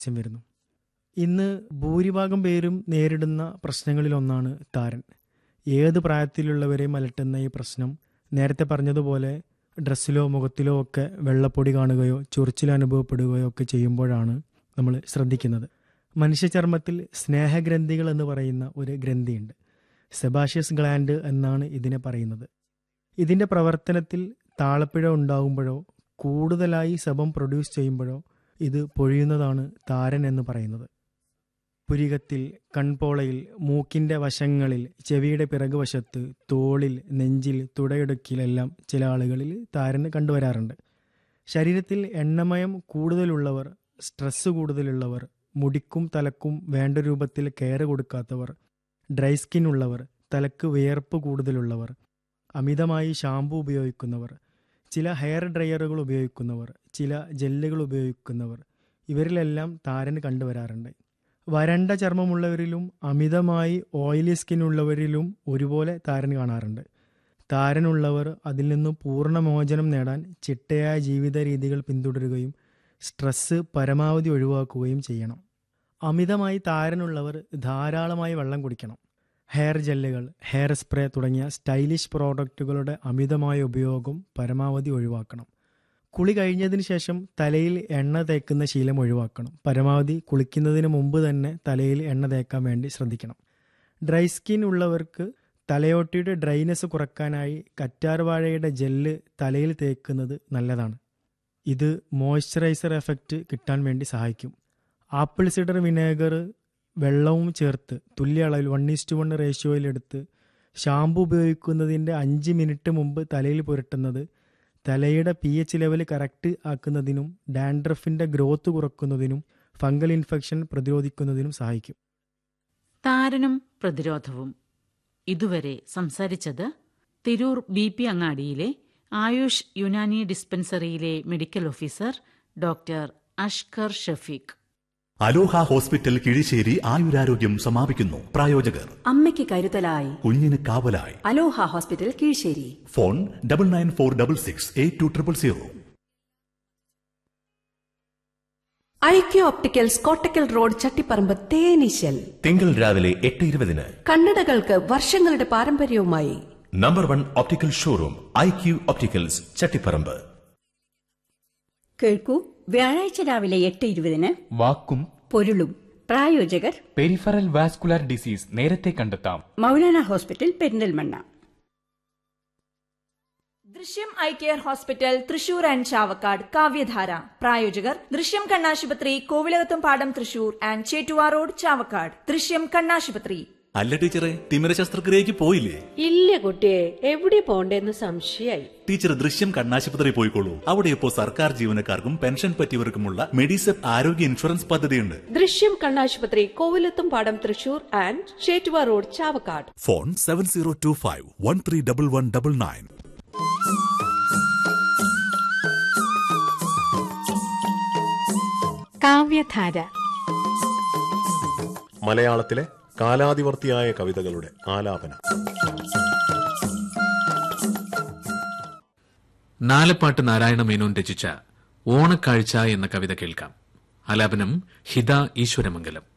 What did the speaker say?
ആവശ്യം വരുന്നു ഇന്ന് ഭൂരിഭാഗം പേരും നേരിടുന്ന പ്രശ്നങ്ങളിലൊന്നാണ് താരൻ ഏത് പ്രായത്തിലുള്ളവരെയും അലട്ടുന്ന ഈ പ്രശ്നം നേരത്തെ പറഞ്ഞതുപോലെ ഡ്രസ്സിലോ മുഖത്തിലോ ഒക്കെ വെള്ളപ്പൊടി കാണുകയോ ചൊറിച്ചിൽ അനുഭവപ്പെടുകയോ ഒക്കെ ചെയ്യുമ്പോഴാണ് നമ്മൾ ശ്രദ്ധിക്കുന്നത് മനുഷ്യചർമ്മത്തിൽ സ്നേഹഗ്രന്ഥികൾ എന്ന് പറയുന്ന ഒരു ഗ്രന്ഥിയുണ്ട് സെബാഷ്യസ് ഗ്ലാൻഡ് എന്നാണ് ഇതിനെ പറയുന്നത് ഇതിൻ്റെ പ്രവർത്തനത്തിൽ താളപ്പിഴ ഉണ്ടാകുമ്പോഴോ കൂടുതലായി സെബം പ്രൊഡ്യൂസ് ചെയ്യുമ്പോഴോ ഇത് പൊഴിയുന്നതാണ് താരൻ എന്ന് പറയുന്നത് പുരികത്തിൽ കൺപോളയിൽ മൂക്കിൻ്റെ വശങ്ങളിൽ ചെവിയുടെ പിറകുവശത്ത് തോളിൽ നെഞ്ചിൽ തുടയിടുക്കിലെല്ലാം ചില ആളുകളിൽ താരന് കണ്ടുവരാറുണ്ട് ശരീരത്തിൽ എണ്ണമയം കൂടുതലുള്ളവർ സ്ട്രെസ് കൂടുതലുള്ളവർ മുടിക്കും തലക്കും വേണ്ട രൂപത്തിൽ കെയർ കൊടുക്കാത്തവർ ഡ്രൈ സ്കിൻ ഉള്ളവർ തലക്ക് വിയർപ്പ് കൂടുതലുള്ളവർ അമിതമായി ഷാമ്പു ഉപയോഗിക്കുന്നവർ ചില ഹെയർ ഡ്രയറുകൾ ഉപയോഗിക്കുന്നവർ ചില ജെല്ലുകൾ ഉപയോഗിക്കുന്നവർ ഇവരിലെല്ലാം താരന് കണ്ടുവരാറുണ്ട് വരണ്ട ചർമ്മമുള്ളവരിലും അമിതമായി ഓയിലി സ്കിൻ ഉള്ളവരിലും ഒരുപോലെ താരൻ കാണാറുണ്ട് താരനുള്ളവർ അതിൽ നിന്നും പൂർണ്ണമോചനം നേടാൻ ചിട്ടയായ ജീവിത രീതികൾ പിന്തുടരുകയും സ്ട്രെസ്സ് പരമാവധി ഒഴിവാക്കുകയും ചെയ്യണം അമിതമായി താരനുള്ളവർ ധാരാളമായി വെള്ളം കുടിക്കണം ഹെയർ ജെല്ലുകൾ ഹെയർ സ്പ്രേ തുടങ്ങിയ സ്റ്റൈലിഷ് പ്രോഡക്റ്റുകളുടെ അമിതമായ ഉപയോഗം പരമാവധി ഒഴിവാക്കണം കുളി കഴിഞ്ഞതിന് ശേഷം തലയിൽ എണ്ണ തേക്കുന്ന ശീലം ഒഴിവാക്കണം പരമാവധി കുളിക്കുന്നതിന് മുമ്പ് തന്നെ തലയിൽ എണ്ണ തേക്കാൻ വേണ്ടി ശ്രദ്ധിക്കണം ഡ്രൈ സ്കിൻ ഉള്ളവർക്ക് തലയോട്ടിയുടെ ഡ്രൈനെസ് കുറക്കാനായി കറ്റാർവാഴയുടെ ജെല്ല് തലയിൽ തേക്കുന്നത് നല്ലതാണ് ഇത് മോയ്സ്ചറൈസർ എഫക്റ്റ് കിട്ടാൻ വേണ്ടി സഹായിക്കും ആപ്പിൾ സിഡർ വിനേഗർ വെള്ളവും ചേർത്ത് തുല്യ അളവിൽ വൺ ഈസ്റ്റ് വൺ റേഷ്യോയിലെടുത്ത് ഷാമ്പു ഉപയോഗിക്കുന്നതിൻ്റെ അഞ്ച് മിനിറ്റ് മുമ്പ് തലയിൽ പുരട്ടുന്നത് തലയുടെ പി എച്ച് ലെവൽ കറക്റ്റ് ആക്കുന്നതിനും ഡാൻഡ്രഫിൻ്റെ ഗ്രോത്ത് കുറക്കുന്നതിനും ഫംഗൽ ഇൻഫെക്ഷൻ പ്രതിരോധിക്കുന്നതിനും സഹായിക്കും താരനും പ്രതിരോധവും ഇതുവരെ സംസാരിച്ചത് തിരൂർ ബി പി അങ്ങാടിയിലെ ആയുഷ് യുനാനി ഡിസ്പെൻസറിയിലെ medical officer doctor Ashkar Shafeeq Aloha hospital Kizhisseri ആയുരാരോഗ്യം സമാപിക്കുന്നു പ്രായോജകർ അമ്മയ്ക്ക് കരുതലായി കുഞ്ഞിന് കാവലായി Aloha hospital Keezhsseri phone double nine four double six eight two triple zero IQ opticals Kottakkal road Chattiparamba തേനീശൽ തിങ്കൾ രാവിലെ എട്ട് ഇരുപതിന് കണ്ണടകൾക്ക് വർഷങ്ങളുടെ പാരമ്പര്യവുമായി number one optical showroom I Q opticals Chattiparamba കേൾക്കൂ വ്യാഴാഴ്ച രാവിലെ എട്ട് ഇരുപതിന് വാക്കും പൊരുളും പ്രായോജകർ പെരിഫറൽ വാസ്കുലാർ ഡിസീസ് നേരത്തെ കണ്ടെത്താം Maulana hospital Perinthalmanna Drishyam eye care hospital Thrissur and Chavakkad Kavyadhara പ്രായോജകർ ദൃശ്യം കണ്ണാശുപത്രി കോവിലകത്തും പാടം തൃശൂർ ആൻഡ് ചേറ്റുവാ റോഡ് ചാവക്കാട് ദൃശ്യം കണ്ണാശുപത്രി അല്ല ടീച്ചറെ തിമിര ശസ്ത്രക്രിയക്ക് പോയില്ലേ ഇല്ല കുട്ടിയെ എവിടെ പോണ്ടേന്ന് സംശയായി ടീച്ചർ ദൃശ്യം കണ്ണാശുപത്രി പോയിക്കോളൂ അവിടെ ഇപ്പോൾ സർക്കാർ ജീവനക്കാർക്കും പെൻഷൻ പറ്റിയവർക്കുമുള്ള മെഡിസെപ്പ് ആരോഗ്യ ഇൻഷുറൻസ് പദ്ധതിയുണ്ട് ദൃശ്യം കണ്ണാശുപത്രി കോവിലത്തും പാടം Thrissur and Chettuva road Chavakkad phone seven zero two five one three double one double nine Kavyadhara മലയാളത്തിലെ കാലാതിവർത്തിയായ കവിതകളുടെ ആലാപനം നാലപ്പാട്ട് നാരായണ മേനോൻ രചിച്ച ഓണക്കാഴ്ച എന്ന കവിത കേൾക്കാം ആലാപനം ഹിത ഈശ്വരമംഗലം